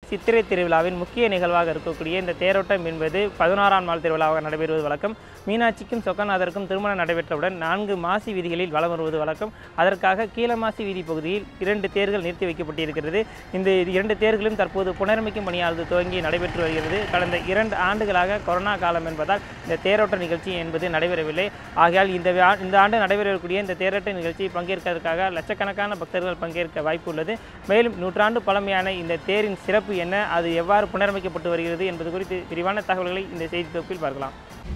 சித்திரை திருவிழாவின் முக்கிய நிகழ்வாக இருக்கக்கூடிய இந்த தேரோட்டம் என்பது பதினாறாம் நாள் திருவிழாவாக நடைபெறுவது வழக்கம் மீனாட்சிக்கும் சொக்கநாதருக்கும் திருமணம் நடைபெற்றவுடன் நான்கு மாசி வீதிகளில் வலம் வருவது வழக்கம் அதற்காக கீழமாசி வீதி பகுதியில் இரண்டு தேர்கள் நிறுத்தி வைக்கப்பட்டிருக்கிறது இந்த இரண்டு தேர்களும் தற்போது புனரமைக்கும் பணியானது துவங்கி நடைபெற்று வருகிறது கடந்த இரண்டு ஆண்டுகளாக கொரோனா காலம் என்பதால் இந்த தேரோட்ட நிகழ்ச்சி என்பது நடைபெறவில்லை ஆகையால் இந்த வா- இந்த ஆண்டு நடைபெறக்கூடிய இந்த தேரோட்ட நிகழ்ச்சியை பங்கேற்பதற்காக லட்சக்கணக்கான பக்தர்கள் பங்கேற்க வாய்ப்பு உள்ளது மேலும் நூற்றாண்டு பழமையான இந்த தேரின் சிறப்பு என்ன அது எவ்வாறு புனரமைக்கப்பட்டு வருகிறது என்பது குறித்து விரிவான தகவல்களை இந்த செய்தி தொகுப்பில் பார்க்கலாம்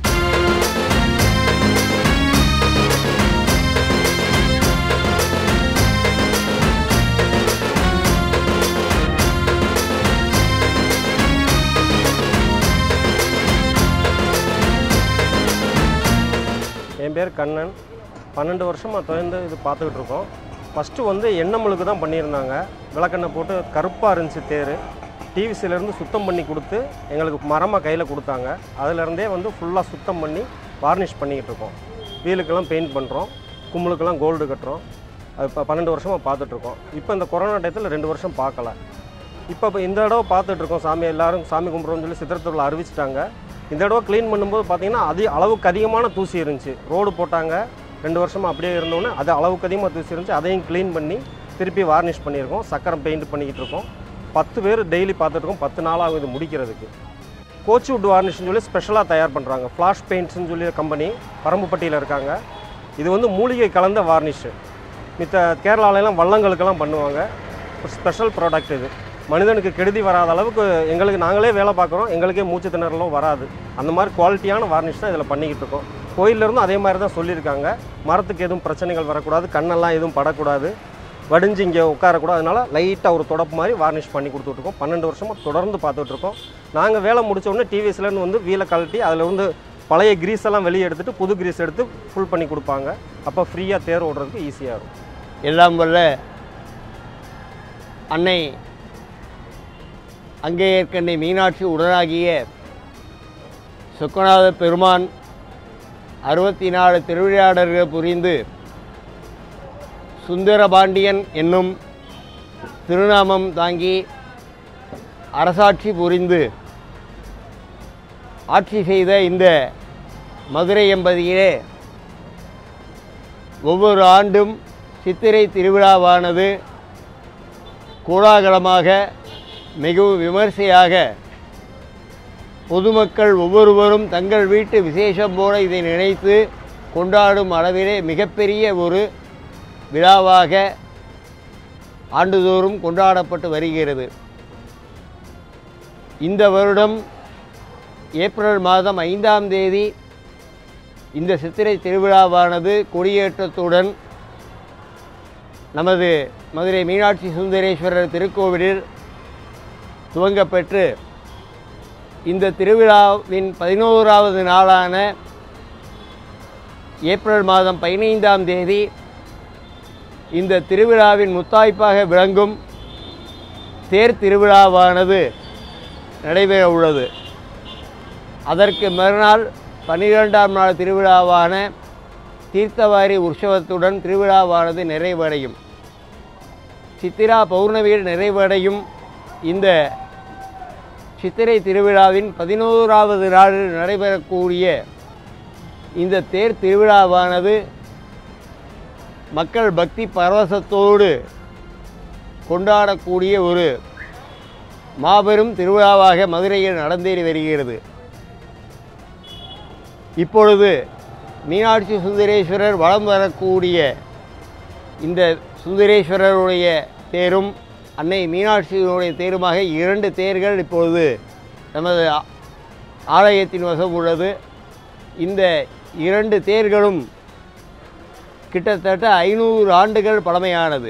என் பேர் கண்ணன் பன்னெண்டு வருஷமாக தொடர்ந்து இது பார்த்துக்கிட்டு இருக்கோம் ஃபஸ்ட்டு வந்து எண்ணெய் தான் பண்ணியிருந்தாங்க விளக்கெண்ணெய் போட்டு கருப்பாக இருந்துச்சு தேர் டிவிசிலேருந்து சுத்தம் பண்ணி கொடுத்து எங்களுக்கு மரமாக கையில் கொடுத்தாங்க அதிலேருந்தே வந்து ஃபுல்லாக சுத்தம் பண்ணி வார்னிஷ் பண்ணிக்கிட்டு இருக்கோம் வீலுக்கெல்லாம் பெயிண்ட் பண்ணுறோம் கும்முளுக்கெல்லாம் கோல்டு கட்டுறோம் அது இப்போ பன்னெண்டு வருஷமாக பார்த்துட்ருக்கோம் இப்போ இந்த கொரோனா டயத்தில் ரெண்டு வருஷம் பார்க்கல இப்போ இப்போ இந்த தடவை பார்த்துட்டு இருக்கோம் சாமி எல்லாரும் சாமி கும்பிட்றோம்னு சொல்லி சித்திரத்தில் அறிவிச்சிட்டாங்க இந்த தடவை க்ளீன் பண்ணும்போது பார்த்தீங்கன்னா அது அளவுக்கு அதிகமான தூசி இருந்துச்சு ரோடு போட்டாங்க ரெண்டு வருஷமாக அப்படியே இருந்தோன்னே அது அளவுக்கு அதிகமாக தூசி இருந்துச்சு அதையும் க்ளீன் பண்ணி திருப்பி வார்னிஷ் பண்ணியிருக்கோம் சக்கரம் பெயிண்ட் பண்ணிக்கிட்டு இருக்கோம் பத்து பேர் டெய்லி பார்த்துட்ருக்கோம் பத்து நாளாகும் இது முடிக்கிறதுக்கு கோச்சிவுட் வார்னிஷ்னு சொல்லி ஸ்பெஷலாக தயார் பண்ணுறாங்க ஃப்ளாஷ் பெயிண்ட்ஸ்னு சொல்லி கம்பெனி பரம்புப்பட்டியில் இருக்காங்க இது வந்து மூலிகை கலந்த வார்னிஷு மித்த கேரளாலெல்லாம் வள்ளங்களுக்கெல்லாம் பண்ணுவாங்க ஒரு ஸ்பெஷல் ப்ராடக்ட் இது மனிதனுக்கு கெடுதி வராத அளவுக்கு எங்களுக்கு நாங்களே வேலை பார்க்குறோம் எங்களுக்கே மூச்சு திணறலும் வராது அந்த மாதிரி குவாலிட்டியான வார்னிஷ் தான் இதில் பண்ணிக்கிட்டு இருக்கோம் கோயிலிருந்தும் அதே மாதிரி தான் சொல்லியிருக்காங்க மரத்துக்கு எதுவும் பிரச்சனைகள் வரக்கூடாது கண்ணெல்லாம் எதுவும் படக்கூடாது வடிஞ்சு இங்கே உட்காரக்கூடாது அதனால லைட்டாக ஒரு தொடப்பு மாதிரி வார்னிஷ் பண்ணி கொடுத்துட்ருக்கோம் பன்னெண்டு வருஷமாக தொடர்ந்து பார்த்துட்ருக்கோம் நாங்கள் வேலை முடிச்ச உடனே டிவிஎஸ்லேருந்து வந்து வீலை கழட்டி அதில் வந்து பழைய கிரீஸ் எல்லாம் வெளியே எடுத்துட்டு புது கிரீஸ் எடுத்து ஃபுல் பண்ணி கொடுப்பாங்க அப்போ ஃப்ரீயாக தேர் ஓடுறதுக்கு ஈஸியாக இருக்கும் எல்லாம் வல்ல அன்னை அங்கேயற்கண்ணை மீனாட்சி உடனாகிய சொக்கநாத பெருமான் அறுபத்தி நாலு திருவிளையாடர்கள் புரிந்து சுந்தரபாண்டியன் என்னும் திருநாமம் தாங்கி அரசாட்சி புரிந்து ஆட்சி செய்த இந்த மதுரை எம்பதியிலே ஒவ்வொரு ஆண்டும் சித்திரை திருவிழாவானது கோலாகலமாக மிகவும் விமர்சையாக பொதுமக்கள் ஒவ்வொருவரும் தங்கள் வீட்டு விசேஷம் போல இதை நினைத்து கொண்டாடும் அளவிலே மிகப்பெரிய ஒரு விழாவாக ஆண்டுதோறும் கொண்டாடப்பட்டு வருகிறது இந்த வருடம் ஏப்ரல் மாதம் ஐந்தாம் தேதி இந்த சித்திரை திருவிழாவானது கொடியேற்றத்துடன் நமது மதுரை மீனாட்சி சுந்தரேஸ்வரர் திருக்கோவிலில் துவங்கப்பெற்று இந்த திருவிழாவின் பதினோராவது நாளான ஏப்ரல் மாதம் பதினைந்தாம் தேதி இந்த திருவிழாவின் முத்தாய்ப்பாக விளங்கும் தேர் திருவிழாவானது நடைபெற உள்ளது அதற்கு மறுநாள் பன்னிரெண்டாம் நாள் திருவிழாவான தீர்த்தவாரி உற்சவத்துடன் திருவிழாவானது நிறைவடையும் சித்திரா பௌர்ணமியில் நிறைவடையும் இந்த சித்திரை திருவிழாவின் பதினோராவது நாளில் நடைபெறக்கூடிய இந்த தேர் திருவிழாவானது மக்கள் பக்தி பரவசத்தோடு கொண்டாடக்கூடிய ஒரு மாபெரும் திருவிழாவாக மதுரையில் நடந்தேறி வருகிறது இப்பொழுது மீனாட்சி சுந்தரேஸ்வரர் வலம் வரக்கூடிய இந்த சுந்தரேஸ்வரருடைய தேரும் அன்னை மீனாட்சியினுடைய தேருமாக இரண்டு தேர்கள் இப்பொழுது நமது ஆ- ஆலயத்தின் வசம் உள்ளது இந்த இரண்டு தேர்களும் கிட்டத்தட்ட ஐநூறு ஆண்டுகள் பழமையானது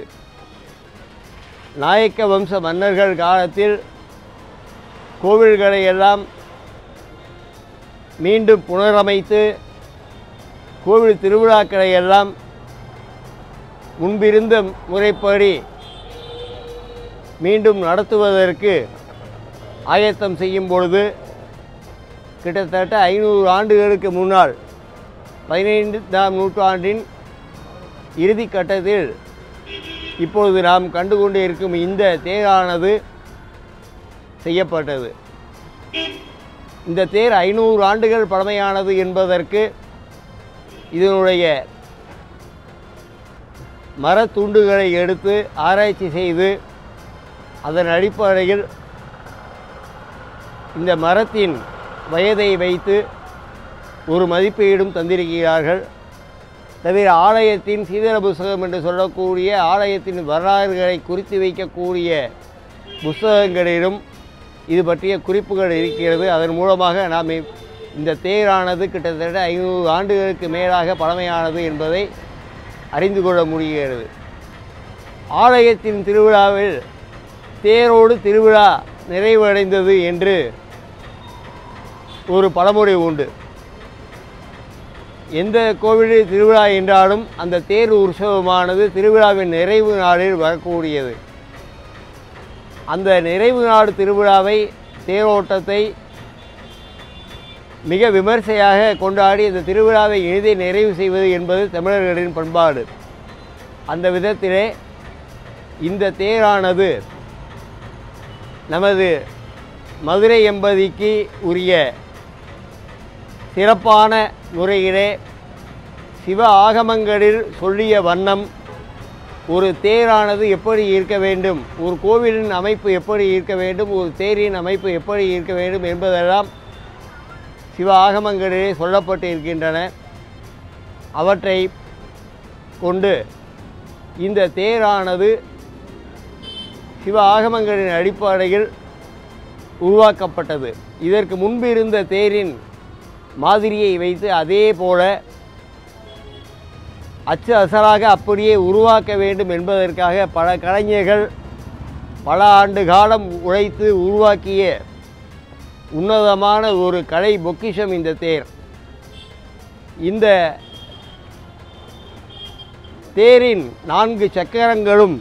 நாயக்க வம்ச மன்னர்கள் காலத்தில் கோவில்களை எல்லாம் மீண்டும் புனரமைத்து கோவில் திருவிழாக்களை எல்லாம் முன்பிருந்த முறைப்படி மீண்டும் நடத்துவதற்கு ஆயத்தம் செய்யும் பொழுது கிட்டத்தட்ட ஐநூறு ஆண்டுகளுக்கு முன்னால் பதினைந்தாம் நூற்றாண்டின் இறுதி கட்டத்தில் இப்பொழுது நாம் கண்டு கொண்டு இருக்கும் இந்த தேரானது செய்யப்பட்டது இந்த தேர் ஐநூறு ஆண்டுகள் பழமையானது என்பதற்கு இதனுடைய மரத்துண்டுகளை எடுத்து ஆராய்ச்சி செய்து அதன் அடிப்படையில் இந்த மரத்தின் வயதை வைத்து ஒரு மதிப்பீடும் தந்திருக்கிறார்கள் தவிர ஆலயத்தின் சீதன புஸ்தகம் என்று சொல்லக்கூடிய ஆலயத்தின் வரலாறுகளை குறித்து வைக்கக்கூடிய புஸ்தகங்களிலும் இது பற்றிய குறிப்புகள் இருக்கிறது அதன் மூலமாக நாம் இ- இந்த தேரானது கிட்டத்தட்ட ஐநூறு ஆண்டுகளுக்கு மேலாக பழமையானது என்பதை அறிந்து கொள்ள முடிகிறது ஆலயத்தின் திருவிழாவில் தேரோடு திருவிழா நிறைவடைந்தது என்று ஒரு பழமொழி உண்டு எந்த கோவிலில் திருவிழா என்றாலும் அந்த தேர் உற்சவமானது திருவிழாவின் நிறைவு நாளில் வரக்கூடியது அந்த நிறைவு நாள் திருவிழாவை தேரோட்டத்தை மிக விமர்சையாக கொண்டாடி இந்த திருவிழாவை எளிதை நிறைவு செய்வது என்பது தமிழர்களின் பண்பாடு அந்த விதத்திலே இந்த தேரானது நமது மதுரை எம்பதிக்கு உரிய சிறப்பான முறையிலே சிவ ஆகமங்களில் சொல்லிய வண்ணம் ஒரு தேரானது எப்படி இருக்க வேண்டும் ஒரு கோவிலின் அமைப்பு எப்படி இருக்க வேண்டும் ஒரு தேரின் அமைப்பு எப்படி இருக்க வேண்டும் என்பதெல்லாம் சிவ ஆகமங்களிலே சொல்லப்பட்டு இருக்கின்றன அவற்றை கொண்டு இந்த தேரானது சிவ ஆகமங்களின் அடிப்படையில் உருவாக்கப்பட்டது இதற்கு முன்பு இருந்த தேரின் மாதிரியை வைத்து அதே போல அச்சு அசலாக அப்படியே உருவாக்க வேண்டும் என்பதற்காக பல கலைஞர்கள் பல ஆண்டு காலம் உழைத்து உருவாக்கிய உன்னதமான ஒரு கலை பொக்கிஷம் இந்த தேர் இந்த தேரின் நான்கு சக்கரங்களும்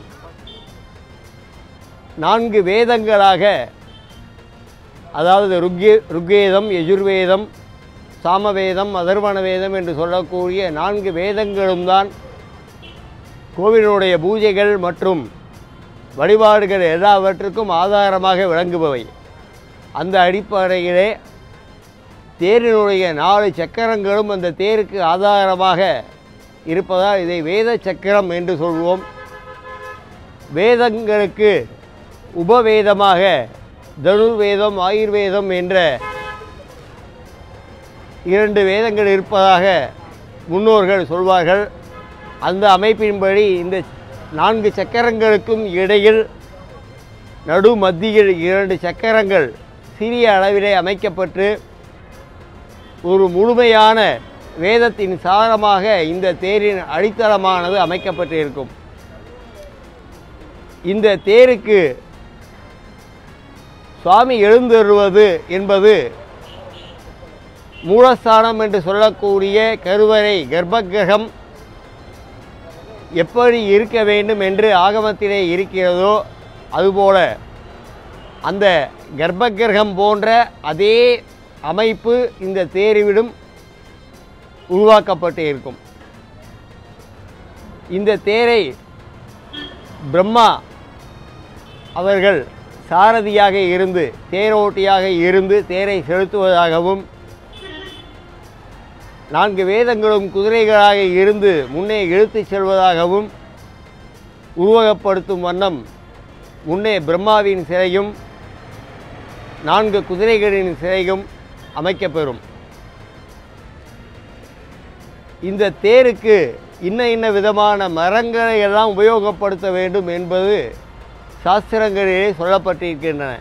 நான்கு வேதங்களாக அதாவது ருக்கே ருக்வேதம் யஜுர்வேதம் சாமவேதம் அதர்வண வேதம் என்று சொல்லக்கூடிய நான்கு வேதங்களும் தான் கோவிலுடைய பூஜைகள் மற்றும் வழிபாடுகள் எல்லாவற்றுக்கும் ஆதாரமாக விளங்குபவை அந்த அடிப்படையிலே தேரினுடைய நாலு சக்கரங்களும் அந்த தேருக்கு ஆதாரமாக இருப்பதால் இதை வேத சக்கரம் என்று சொல்வோம் வேதங்களுக்கு உபவேதமாக தனுர்வேதம் ஆயுர்வேதம் என்ற இரண்டு வேதங்கள் இருப்பதாக முன்னோர்கள் சொல்வார்கள் அந்த அமைப்பின்படி இந்த நான்கு சக்கரங்களுக்கும் இடையில் நடு மத்தியில் இரண்டு சக்கரங்கள் சிறிய அளவிலே அமைக்கப்பட்டு ஒரு முழுமையான வேதத்தின் சாரமாக இந்த தேரின் அடித்தளமானது அமைக்கப்பட்டிருக்கும் இந்த தேருக்கு சுவாமி எழுந்தருவது என்பது மூலஸ்தானம் என்று சொல்லக்கூடிய கருவறை கர்ப்பகிரகம் எப்படி இருக்க வேண்டும் என்று ஆகமத்திலே இருக்கிறதோ அதுபோல அந்த கர்ப்பகிரகம் போன்ற அதே அமைப்பு இந்த தேரிவிடும் உருவாக்கப்பட்டு இருக்கும் இந்த தேரை பிரம்மா அவர்கள் சாரதியாக இருந்து தேரோட்டியாக இருந்து தேரை செலுத்துவதாகவும் நான்கு வேதங்களும் குதிரைகளாக இருந்து முன்னே இழுத்துச் செல்வதாகவும் உருவகப்படுத்தும் வண்ணம் முன்னே பிரம்மாவின் சிலையும் நான்கு குதிரைகளின் சிலையும் அமைக்கப்பெறும் இந்த தேருக்கு இன்ன இன்ன விதமான மரங்களை எல்லாம் உபயோகப்படுத்த வேண்டும் என்பது சாஸ்திரங்களிலே சொல்லப்பட்டிருக்கின்றன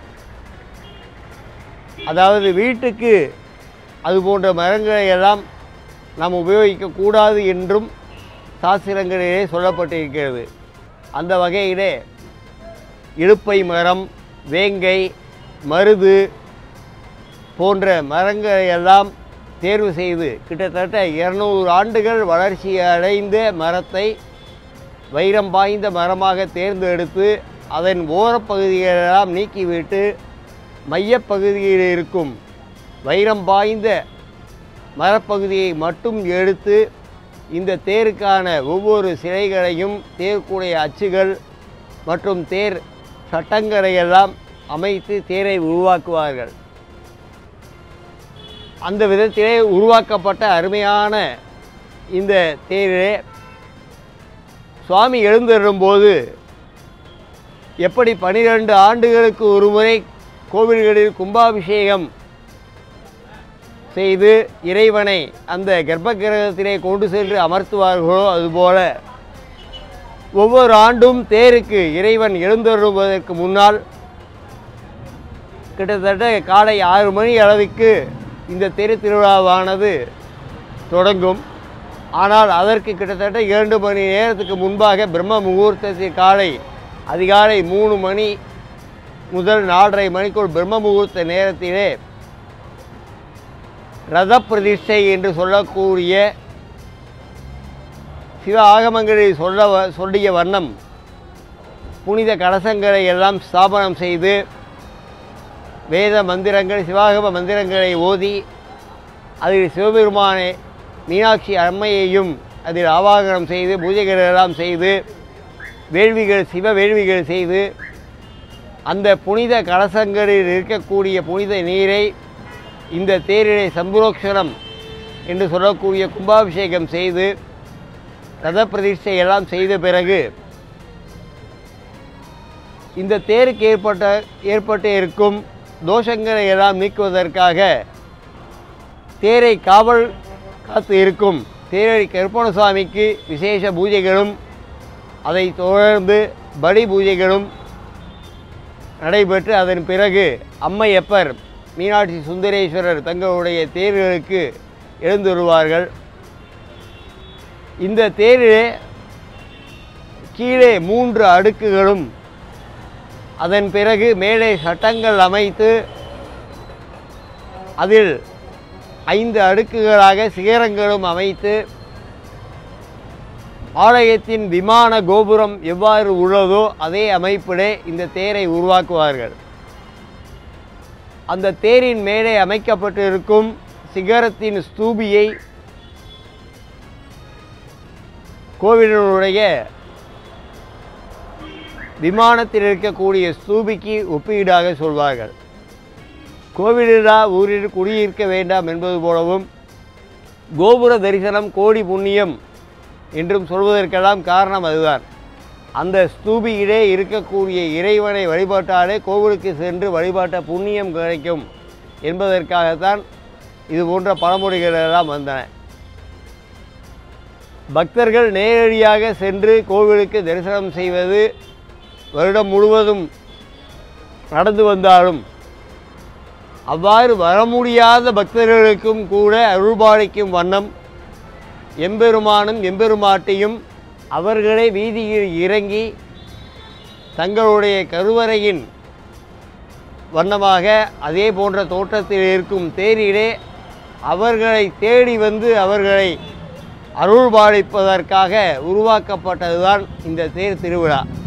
அதாவது வீட்டுக்கு அது போன்ற மரங்களை எல்லாம் நாம் உபயோகிக்கக்கூடாது என்றும் சாஸ்திரங்களிலே சொல்லப்பட்டிருக்கிறது அந்த வகையிலே இலுப்பை மரம் வேங்கை மருது போன்ற மரங்களை எல்லாம் தேர்வு செய்து கிட்டத்தட்ட இருநூறு ஆண்டுகள் வளர்ச்சி அடைந்த மரத்தை வைரம் பாய்ந்த மரமாக தேர்ந்தெடுத்து அதன் ஓரப்பகுதிகளெல்லாம் நீக்கிவிட்டு மையப்பகுதியில் இருக்கும் வைரம் பாய்ந்த மரப்பகுதியை மட்டும் எடுத்து இந்த தேருக்கான ஒவ்வொரு சிலைகளையும் தேர்க்குடைய அச்சுகள் மற்றும் தேர் சட்டங்களையெல்லாம் அமைத்து தேரை உருவாக்குவார்கள் அந்த விதத்திலே உருவாக்கப்பட்ட அருமையான இந்த தேரிலே சுவாமி எழுந்தருளும்போது எப்படி பனிரெண்டு ஆண்டுகளுக்கு ஒருமுறை கோவில்களில் கும்பாபிஷேகம் செய்து இறைவனை அந்த கர்ப்ப கிரகத்திலே கொண்டு சென்று அமர்த்துவார்களோ அதுபோல ஒவ்வொரு ஆண்டும் தேருக்கு இறைவன் எழுந்தருளுவதற்கு முன்னால் கிட்டத்தட்ட காலை ஆறு மணி அளவுக்கு இந்த தெரு திருவிழாவானது தொடங்கும் ஆனால் அதற்கு கிட்டத்தட்ட இரண்டு மணி நேரத்துக்கு முன்பாக பிரம்ம முகூர்த்தத்தில் காலை அதிகாலை மூணு மணி முதல் நாலரை மணிக்குள் பிரம்ம முகூர்த்த நேரத்திலே ரத பிரதிஷ்டை என்று சொல்லக்கூடிய சிவ ஆகமங்களில் சொல்ல வ- சொல்லிய வண்ணம் புனித கலசங்களை எல்லாம் ஸ்தாபனம் செய்து வேத மந்திரங்கள் சிவாகம மந்திரங்களை ஓதி அதில் சிவபெருமானை மீனாட்சி அம்மையையும் அதில் ஆவாகனம் செய்து பூஜைகள் எல்லாம் செய்து வேள்விகள் சிவ வேள்விகள் செய்து அந்த புனித கலசங்களில் இருக்கக்கூடிய புனித நீரை இந்த தேரிலே சம்புரோக்ஷரம் என்று சொல்லக்கூடிய கும்பாபிஷேகம் செய்து ரத பிரதிஷ்டை எல்லாம் செய்த பிறகு இந்த தேருக்கு ஏற்பட்ட ஏற்பட்டு இருக்கும் தோஷங்களை எல்லாம் நீக்குவதற்காக தேரை காவல் காத்து இருக்கும் தேரடி கருப்பணசுவாமிக்கு விசேஷ பூஜைகளும் அதை தொடர்ந்து பலி பூஜைகளும் நடைபெற்று அதன் பிறகு அம்மையப்பர் மீனாட்சி சுந்தரேஸ்வரர் தங்களுடைய தேர்களுக்கு எழுந்துருவார்கள் இந்த தேரிலே கீழே மூன்று அடுக்குகளும் அதன் பிறகு மேலே சட்டங்கள் அமைத்து அதில் ஐந்து அடுக்குகளாக சிகரங்களும் அமைத்து ஆலயத்தின் விமான கோபுரம் எவ்வாறு உள்ளதோ அதே அமைப்பிலே இந்த தேரை உருவாக்குவார்கள் அந்த தேரின் மேலே அமைக்கப்பட்டிருக்கும் சிகரத்தின் ஸ்தூபியை கோவிலினுடைய விமானத்தில் இருக்கக்கூடிய ஸ்தூபிக்கு ஒப்பீடாக சொல்வார்கள் கோவிலில்லா ஊரில் குடியிருக்க வேண்டாம் என்பது போலவும் கோபுர தரிசனம் கோடி புண்ணியம் என்றும் சொல்வதற்கெல்லாம் காரணம் அதுதான் அந்த ஸ்தூபியிலே இருக்கக்கூடிய இறைவனை வழிபாட்டாலே கோவிலுக்கு சென்று வழிபாட்ட புண்ணியம் கிடைக்கும் என்பதற்காகத்தான் இது போன்ற பழமொழிகள் எல்லாம் வந்தன பக்தர்கள் நேரடியாக சென்று கோவிலுக்கு தரிசனம் செய்வது வருடம் முழுவதும் நடந்து வந்தாலும் அவ்வாறு வர முடியாத பக்தர்களுக்கும் கூட அருள்பாலிக்கும் வண்ணம் எம்பெருமானும் எம்பெருமாட்டியும் அவர்களே வீதியில் இறங்கி தங்களுடைய கருவறையின் வண்ணமாக அதே போன்ற தோற்றத்தில் இருக்கும் தேரிலே அவர்களை தேடி வந்து அவர்களை அருள்பாலிப்பதற்காக உருவாக்கப்பட்டதுதான் இந்த தேர் திருவிழா